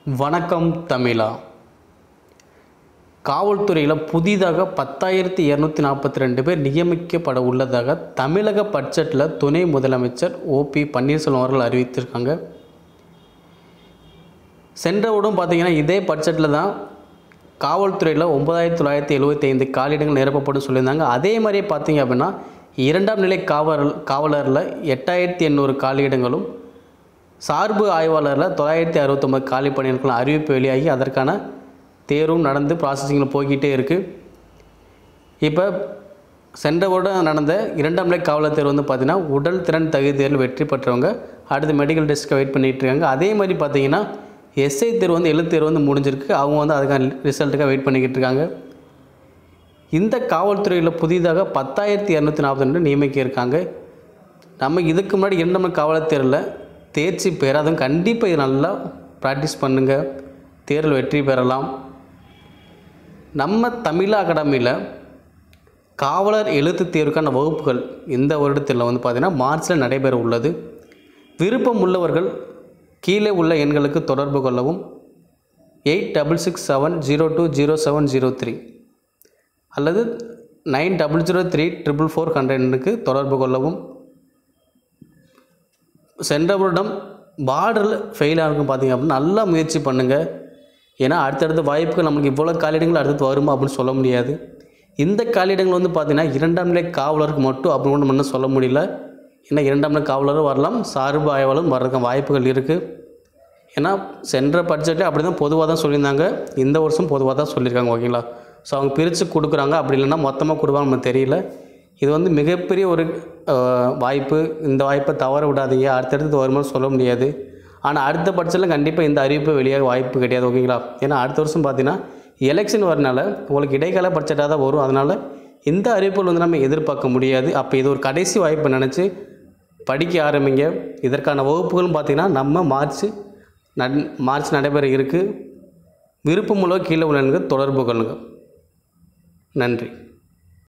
வணக்கம் தமிழா காவல்துறையில் புதிதாக பத்தாயிரத்தி இரநூத்தி நாற்பத்தி ரெண்டு பேர் நியமிக்கப்பட உள்ளதாக தமிழக பட்ஜெட்டில் துணை முதலமைச்சர் ஓபி பன்னீர்செல்வம் அவர்கள் அறிவித்திருக்காங்க சென்ற வருடம் பார்த்தீங்கன்னா இதே பட்ஜெட்டில் தான் காவல்துறையில் ஒன்பதாயிரத்தி தொள்ளாயிரத்தி எழுபத்தி ஐந்து காலியிடங்கள் நிரப்பப்படும் சொல்லியிருந்தாங்க அதே மாதிரியே பார்த்தீங்க அப்படின்னா இரண்டாம் நிலை காவலர் காவலரில் எட்டாயிரத்தி எண்ணூறு காலியிடங்களும் சார்பு ஆய்வாளரில் தொள்ளாயிரத்தி அறுபத்தொம்பது காலி பணியிடங்களும் அறிவிப்பு வெளியாகி அதற்கான தேர்வும் நடந்து ப்ராசஸிங்கில் போய்கிட்டே இருக்குது இப்போ சென்ற வருடம் நடந்த இரண்டாம் நிலை காவலர் தேர்வு வந்து பார்த்திங்கன்னா உடல் திறன் தகுதி தேர்வில் வெற்றி பெற்றவங்க அடுத்து மெடிக்கல் டெஸ்ட்டுக்கு வெயிட் பண்ணிட்டு இருக்காங்க அதே மாதிரி பார்த்தீங்கன்னா எஸ்ஐ தேர்வு வந்து எழுத்து தேர்வு வந்து முடிஞ்சிருக்கு அவங்க வந்து அதுக்கான ரிசல்ட்டுக்காக வெயிட் பண்ணிக்கிட்டு இருக்காங்க இந்த காவல்துறையில் புதிதாக பத்தாயிரத்தி இரநூத்தி நாற்பத்தி ரெண்டு நியமிக்க இருக்காங்க நம்ம இதுக்கு முன்னாடி இரண்டாம் நிலை காவலர் தேர்வில் தேர்ச்சி பெறாதும் கண்டிப்பாக இது நல்லா ப்ராக்டிஸ் பண்ணுங்கள் தேர்வில் வெற்றி பெறலாம் நம்ம தமிழ் அகாடமியில் காவலர் எழுத்து தேர்வுக்கான வகுப்புகள் இந்த வருடத்தில் வந்து பார்த்திங்கன்னா மார்ச்சில் நடைபெற உள்ளது விருப்பம் உள்ளவர்கள் கீழே உள்ள எண்களுக்கு தொடர்பு கொள்ளவும் eight double six seven zero two zero seven zero three அல்லது nine double zero three triple four ஹண்ட்ரடுக்கு தொடர்பு கொள்ளவும் சென்ற வருடம் பார்டரில் ஃபெயில் ஆகும் பார்த்தீங்க அப்படின்னா நல்லா முயற்சி பண்ணுங்கள் ஏன்னா அடுத்தடுத்த வாய்ப்புகள் நம்மளுக்கு இவ்வளோ காலிடங்கள் அடுத்தது வருமா அப்படின்னு சொல்ல முடியாது இந்த காலிடங்கள் வந்து பார்த்திங்கன்னா இரண்டாம் நிலை காவலருக்கு மட்டும் அப்படின்னு ஒன்று மட்டும் சொல்ல முடியல ஏன்னா இரண்டாம் நிலை காவலரும் வரலாம் சார்பு ஆய்வாளரும் வர்றதுக்கு வாய்ப்புகள் இருக்குது ஏன்னா சென்ற பட்ஜெட்டில் அப்படி தான் பொதுவாக தான் சொல்லியிருந்தாங்க இந்த வருஷம் பொதுவாக தான் சொல்லியிருக்காங்க ஓகேங்களா ஸோ அவங்க பிரித்து கொடுக்குறாங்க அப்படி இல்லைன்னா மொத்தமாக கொடுப்பாங்க நமக்கு தெரியல இது வந்து மிகப்பெரிய ஒரு அஹ், வாய்ப்பு இந்த வாய்ப்பை தவற விடாதீங்க அடுத்தடுத்து வருமானு சொல்ல முடியாது ஆனால் அடுத்த பட்சத்தில் கண்டிப்பாக இந்த அறிவிப்பு வெளியாக வாய்ப்பு கிடையாது ஓகேங்களா ஏன்னா அடுத்த வருஷம் பார்த்தீங்கன்னா எலெக்ஷன் வரனால உங்களுக்கு இடைக்கால பட்ஜெட்டாக தான் வரும் அதனால் இந்த அறிவிப்புகள் வந்து நம்ம எதிர்பார்க்க முடியாது அப்போ இது ஒரு கடைசி வாய்ப்பு நினச்சி படிக்க ஆரம்பிங்க இதற்கான வகுப்புகளும் பார்த்திங்கன்னா நம்ம மார்ச் நன் மார்ச் நடைபெற இருக்குது விருப்பமுள்ள கீழே உள்ள எண்கள் தொடர்பு கொள்ளுங்கள் நன்றி